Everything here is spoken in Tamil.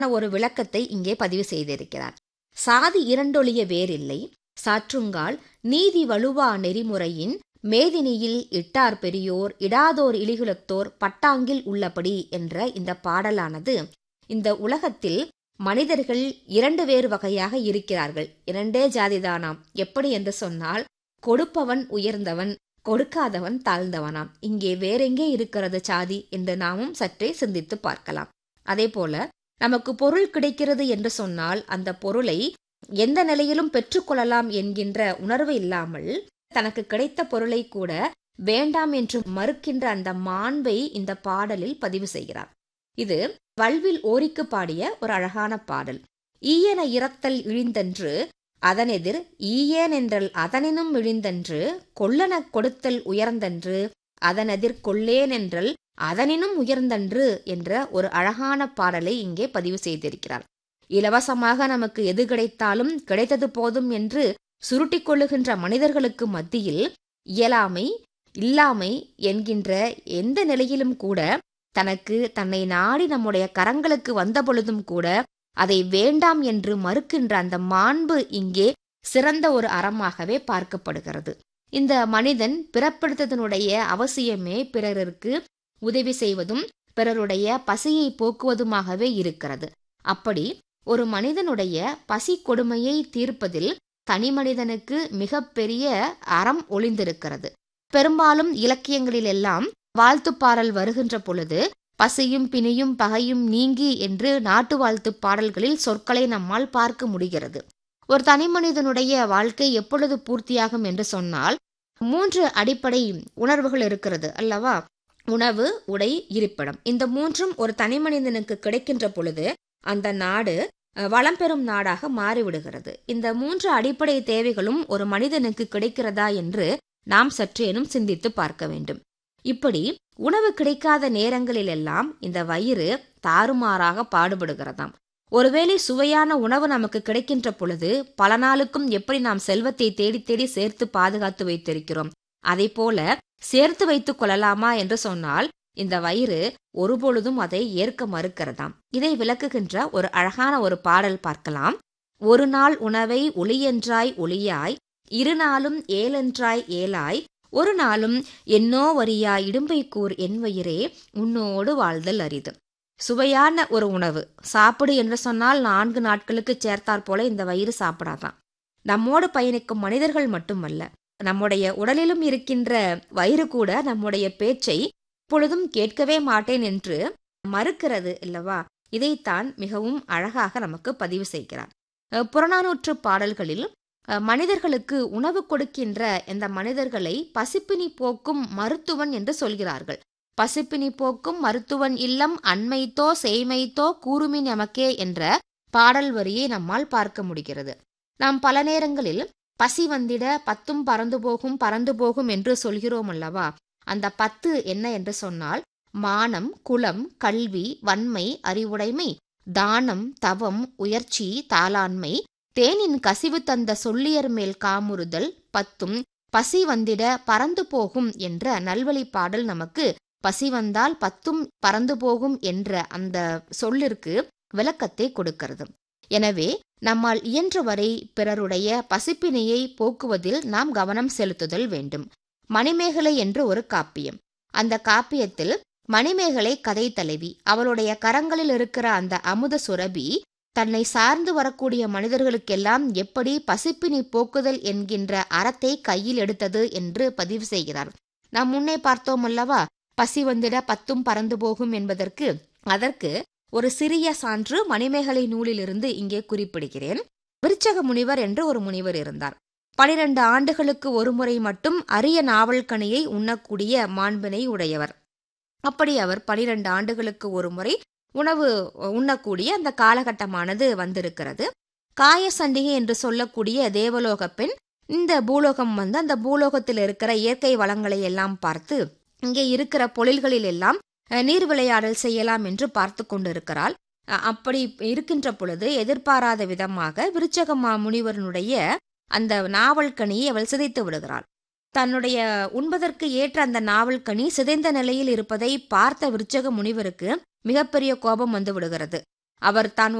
ஒரு விளக்கத்தை இங்கே பதிவு செய்திருக்கிறார் சாதி இரண்டொழிய வேறில்லை சாற்றுங்கால் நீதி வலுவா நெறிமுறையின் மேதினியில் இட்டார் பெரியோர் இடாதோர் இலிகுலத்தோர் பட்டாங்கில் உள்ளபடி என்ற இந்த பாடலானது இந்த உலகத்தில் மனிதர்கள் இரண்டு வேறு வகையாக இருக்கிறார்கள் இரண்டே ஜாதிதானாம் எப்படி என்று சொன்னால் கொடுப்பவன் உயர்ந்தவன் கொடுக்காதவன் தாழ்ந்தவனாம் இங்கே வேறெங்கே இருக்கிறது சாதி என்று நாமும் சற்றே சிந்தித்து பார்க்கலாம் அதே போல நமக்கு பொருள் கிடைக்கிறது என்று சொன்னால் அந்த பொருளை எந்த நிலையிலும் பெற்றுக்கொள்ளலாம் என்கின்ற உணர்வு இல்லாமல் தனக்கு கிடைத்த பொருளை கூட வேண்டாம் என்று மறுக்கின்ற அந்த மாண்பை இந்த பாடலில் பதிவு செய்கிறார் இது வல்வில் ஓரிக்கு பாடிய ஒரு அழகான பாடல் ஈயன இறத்தல் இழிந்தன்று அதனெதிர் ஈயேன் என்றல் அதனினும் இழிந்தன்று கொல்லனக் கொடுத்தல் உயர்ந்தன்று அதனெதிர் கொள்ளேன் என்றல் அதனினும் உயர்ந்தன்று என்ற ஒரு அழகான பாடலை இங்கே பதிவு செய்திருக்கிறார் இலவசமாக நமக்கு எது கிடைத்தாலும் கிடைத்தது போதும் என்று சுருட்டிக் கொள்ளுகின்ற மனிதர்களுக்கு மத்தியில் இயலாமை இல்லாமை என்கின்ற எந்த நிலையிலும் கூட தனக்கு தன்னை நாடி நம்முடைய கரங்களுக்கு வந்த பொழுதும் கூட அதை வேண்டாம் என்று மறுக்கின்ற அந்த மாண்பு இங்கே சிறந்த ஒரு அறமாகவே பார்க்கப்படுகிறது இந்த மனிதன் பிறப்பெடுத்ததனுடைய அவசியமே பிறருக்கு உதவி செய்வதும் பிறருடைய பசியை போக்குவதுமாகவே இருக்கிறது அப்படி ஒரு மனிதனுடைய பசி கொடுமையை தீர்ப்பதில் தனி மனிதனுக்கு மிகப்பெரிய அறம் ஒளிந்திருக்கிறது பெரும்பாலும் இலக்கியங்களிலெல்லாம் வாழ்த்துப் பாடல் வருகின்ற பொழுது பசியும் பிணியும் பகையும் நீங்கி என்று நாட்டு வாழ்த்து பாடல்களில் சொற்களை நம்மால் பார்க்க முடிகிறது ஒரு தனி மனிதனுடைய வாழ்க்கை எப்பொழுது பூர்த்தியாகும் என்று சொன்னால் மூன்று அடிப்படை உணர்வுகள் இருக்கிறது அல்லவா உணவு உடை இருப்பிடம் இந்த மூன்றும் ஒரு தனி மனிதனுக்கு கிடைக்கின்ற பொழுது அந்த நாடு வளம் பெறும் நாடாக மாறிவிடுகிறது இந்த மூன்று அடிப்படை தேவைகளும் ஒரு மனிதனுக்கு கிடைக்கிறதா என்று நாம் சற்றேனும் சிந்தித்து பார்க்க வேண்டும் இப்படி உணவு கிடைக்காத நேரங்களிலெல்லாம் இந்த வயிறு தாறுமாறாக பாடுபடுகிறதாம் ஒருவேளை சுவையான உணவு நமக்கு கிடைக்கின்ற பொழுது பல நாளுக்கும் எப்படி நாம் செல்வத்தை தேடி தேடி சேர்த்து பாதுகாத்து வைத்திருக்கிறோம் அதை போல சேர்த்து வைத்துக் கொள்ளலாமா என்று சொன்னால் இந்த வயிறு ஒருபொழுதும் அதை ஏற்க மறுக்கிறதாம் இதை விளக்குகின்ற ஒரு அழகான ஒரு பாடல் பார்க்கலாம் ஒரு நாள் உணவை ஒளியென்றாய் ஒளியாய் இரு நாளும் ஏலென்றாய் ஏலாய் ஒரு நாளும் என்னோ வரியா இடும்பை கூர் என் வயிறே உன்னோடு வாழ்தல் அரிது சுவையான ஒரு உணவு சாப்பிடு என்று சொன்னால் நான்கு நாட்களுக்கு சேர்த்தாற் போல இந்த வயிறு சாப்பிடாதான் நம்மோடு பயணிக்கும் மனிதர்கள் மட்டுமல்ல நம்முடைய உடலிலும் இருக்கின்ற வயிறு கூட நம்முடைய பேச்சை எப்பொழுதும் கேட்கவே மாட்டேன் என்று மறுக்கிறது இல்லவா இதைத்தான் மிகவும் அழகாக நமக்கு பதிவு செய்கிறார் புறநானூற்று பாடல்களில் மனிதர்களுக்கு உணவு கொடுக்கின்ற இந்த மனிதர்களை பசிப்பினி போக்கும் மருத்துவன் என்று சொல்கிறார்கள் பசிப்பினி போக்கும் மருத்துவன் இல்லம் அண்மைத்தோ செய்மைத்தோ கூறுமின் எமக்கே என்ற பாடல் வரியை நம்மால் பார்க்க முடிகிறது நாம் பல நேரங்களில் பசி வந்திட பத்தும் பறந்து போகும் பறந்து போகும் என்று சொல்கிறோம் அல்லவா அந்த பத்து என்ன என்று சொன்னால் மானம் குலம் கல்வி வன்மை அறிவுடைமை தானம் தவம் உயர்ச்சி தாளாண்மை தேனின் கசிவு தந்த சொல்லியர் மேல் காமுறுதல் பத்தும் பசி வந்திட பறந்து போகும் என்ற நல்வழி பாடல் நமக்கு பசி வந்தால் பத்தும் பறந்து போகும் என்ற அந்த சொல்லிற்கு விளக்கத்தை கொடுக்கிறது எனவே நம்மால் இயன்றவரை பிறருடைய பசிப்பினையை போக்குவதில் நாம் கவனம் செலுத்துதல் வேண்டும் மணிமேகலை என்று ஒரு காப்பியம் அந்த காப்பியத்தில் மணிமேகலை கதை தலைவி அவளுடைய கரங்களில் இருக்கிற அந்த அமுத சுரபி தன்னை சார்ந்து வரக்கூடிய மனிதர்களுக்கெல்லாம் எப்படி பசிப்பினி போக்குதல் என்கின்ற அறத்தை கையில் எடுத்தது என்று பதிவு செய்கிறார் நாம் முன்னே பார்த்தோம் அல்லவா பசி வந்திட பத்தும் பறந்து போகும் என்பதற்கு அதற்கு ஒரு சிறிய சான்று மணிமேகலை நூலிலிருந்து இங்கே குறிப்பிடுகிறேன் விருச்சக முனிவர் என்று ஒரு முனிவர் இருந்தார் பனிரெண்டு ஆண்டுகளுக்கு ஒருமுறை மட்டும் அரிய நாவல் கனியை உண்ணக்கூடிய மாண்பினை உடையவர் அப்படி அவர் பனிரெண்டு ஆண்டுகளுக்கு ஒரு முறை உணவு உண்ணக்கூடிய அந்த காலகட்டமானது வந்திருக்கிறது காயசண்டிகை என்று சொல்லக்கூடிய தேவலோக பெண் இந்த பூலோகம் வந்து அந்த பூலோகத்தில் இருக்கிற இயற்கை வளங்களை எல்லாம் பார்த்து இங்கே இருக்கிற பொழில்களில் எல்லாம் நீர் விளையாடல் செய்யலாம் என்று பார்த்து கொண்டிருக்கிறாள் அப்படி இருக்கின்ற பொழுது எதிர்பாராத விதமாக விருச்சகமா முனிவரனுடைய அந்த நாவல் கனியை அவள் சிதைத்து விடுகிறாள் தன்னுடைய உண்பதற்கு ஏற்ற அந்த நாவல் கனி சிதைந்த நிலையில் இருப்பதை பார்த்த விருச்சக முனிவருக்கு மிகப்பெரிய கோபம் வந்து விடுகிறது அவர் தான்